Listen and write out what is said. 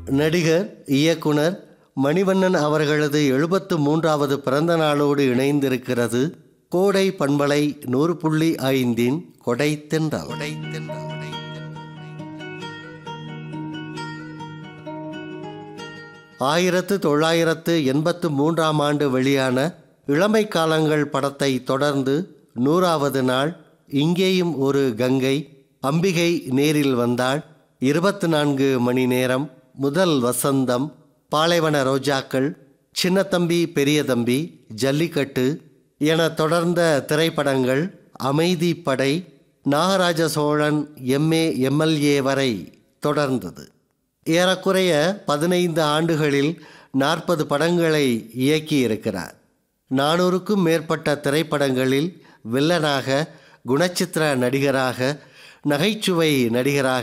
நடிகர் இயக்குனர் மணிவண்ணன் அவர்களது எழுபத்து மூன்றாவது பிறந்த நாளோடு இணைந்திருக்கிறது கோடை பண்பலை நூறு புள்ளி ஐந்தின் கொடை தென்றல் ஆயிரத்து தொள்ளாயிரத்து எண்பத்து மூன்றாம் ஆண்டு வெளியான இளமை காலங்கள் படத்தை தொடர்ந்து நூறாவது நாள் இங்கேயும் ஒரு கங்கை அம்பிகை நேரில் வந்தாள் இருபத்து நான்கு மணி நேரம் முதல் வசந்தம் பாலைவன ரோஜாக்கள் சின்னத்தம்பி பெரியதம்பி ஜல்லிக்கட்டு என தொடர்ந்த திரைப்படங்கள் அமைதி படை நாகராஜ சோழன் எம்ஏ எம்எல்ஏ வரை தொடர்ந்தது ஏறக்குறைய பதினைந்து ஆண்டுகளில் நாற்பது படங்களை இயக்கியிருக்கிறார் நானூறுக்கும் மேற்பட்ட திரைப்படங்களில் வில்லனாக குணச்சித்திர நடிகராக நகைச்சுவை நடிகராக